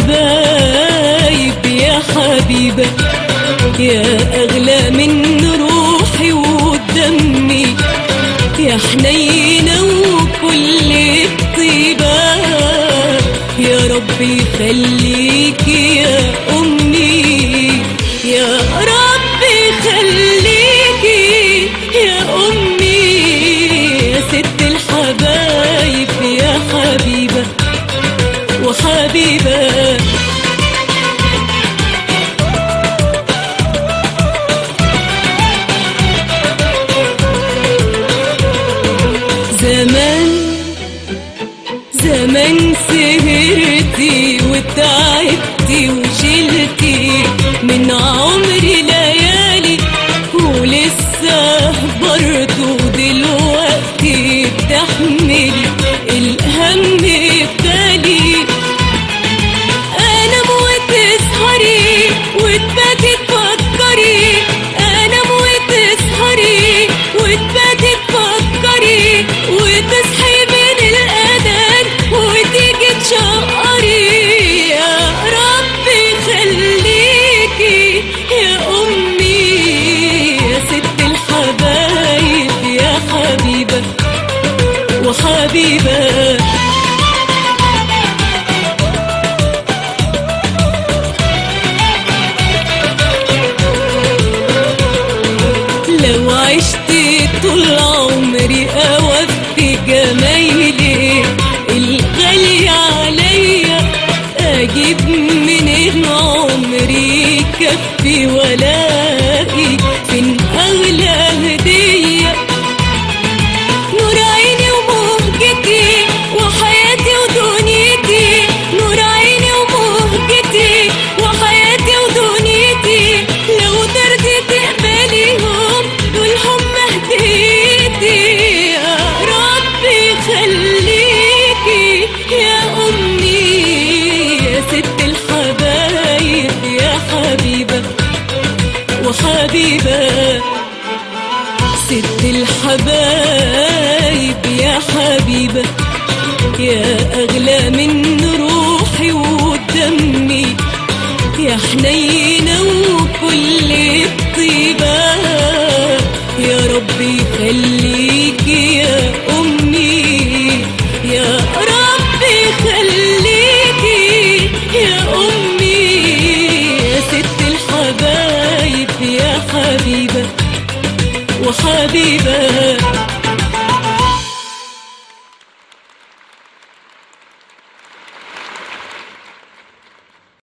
الحبايب يا حبيبة يا أغلى من روحي ودمي يا حنينة وكل الطيبة يا ربي خليكي يا أمي يا ربي خليكي يا أمي يا ست الحبايب يا حبيبة وحبيبة زمان زمان سهرتي وتعبتي وشلتي من عمري ليالي ولسه برضه دلوقتي بتحملي الهم ببالي انام وتسهري وتباتي تفكري انام وتسهري وتباتي تفكري وتصحي من الاذان وتيجي تشقري يا ربي خليكي يا امي يا ست الحبايب يا حبيبه وحبيبه لو عشت طول عمري أوفي جمايلي الغالي عليا أجيب منين عمري يكفي ولاقي فين أغلى هدية نور عيني ومهجتي وحياتي ودنيتي نور عيني ومهجتي وحياتي ودنيتي لو ترضي تقبليهم دول هم هديتي يا ربي خليكي يا أمي يا ست الحبايب يا حبيبة وحبيبة ست الحبايب يا حبيبة يا أغلى من روحي ودمي يا حنينة وكل الطيبة يا ربي خليكي يا أمي يا ربي خليكي يا أمي يا ست الحبايب يا حبيبة وحبيبة